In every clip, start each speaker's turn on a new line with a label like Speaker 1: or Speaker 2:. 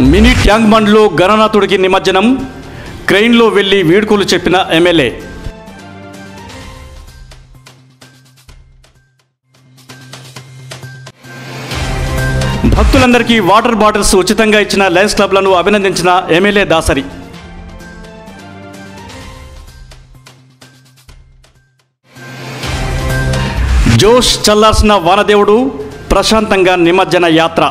Speaker 1: mini tank బండ్లో గణనాథుడికి నిమజ్జనం క్రెయిన్లో వెళ్లి వీడ్కోలు చెప్పిన ఎమ్మెల్యే భక్తులందరికీ వాటర్ బాటిల్స్ ఉచితంగా ఇచ్చిన లయన్స్ క్లబ్లను అభినందించిన ఎమ్మెల్యే దాసరి జోష్ చల్లార్సిన వానదేవుడు ప్రశాంతంగా నిమజ్జన యాత్ర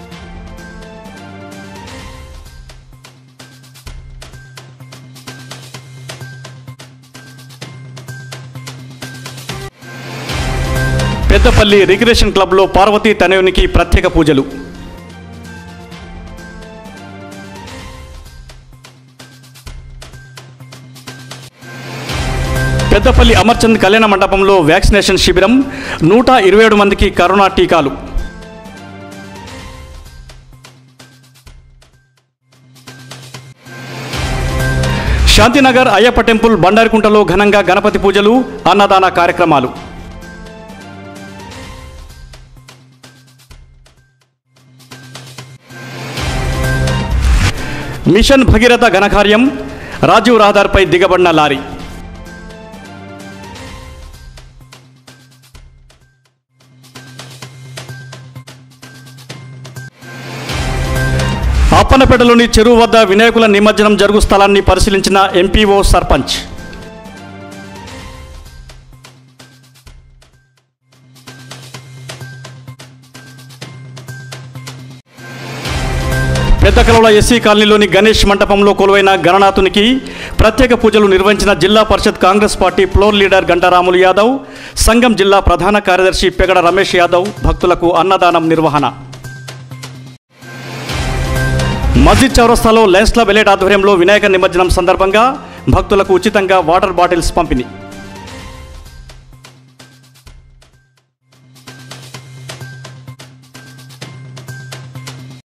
Speaker 1: పెద్దపల్లి రిక్రియేషన్ క్లబ్లో పార్వతీ తనయునికి ప్రత్యేక పూజలు పెద్దపల్లి అమర్చంద్ కళ్యాణ మండపంలో వ్యాక్సినేషన్ శిబిరం నూట ఇరవై ఏడు మందికి కరోనా టీకాలు శాంతినగర్ అయ్యప్ప టెంపుల్ బండారికుంటలో ఘనంగా గణపతి పూజలు అన్నదాన కార్యక్రమాలు మిషన్ భగీరథ ఘనకార్యం రాజీవ్ రహదారిపై దిగబడిన లారీ అప్పన్నపేటలోని చెరువు వద్ద వినాయకుల నిమజ్జనం జరుగు స్థలాన్ని పరిశీలించిన ఎంపీఓ సర్పంచ్ పెద్దకలవల ఎస్సీ కాలనీలోని గణేష్ మంటపంలో కొలువైన గణనాథునికి ప్రత్యేక పూజలు నిర్వహించిన zilla parishad Congress party floor leader Gantaramulu Yadav సంఘం జిల్లా ప్రధాన కార్యదర్శి పెగడ రమేష్ యాదవ్ భక్తులకు అన్నదానం నిర్వహణ మస్జిద్ చౌరస్తాలో లయన్స్ క్లబ్ ఎలైట్ ఆధ్వర్యంలో వినాయక నిమజ్జనం సందర్భంగా భక్తులకు ఉచితంగా వాటర్ బాటిల్స్ పంపిణీ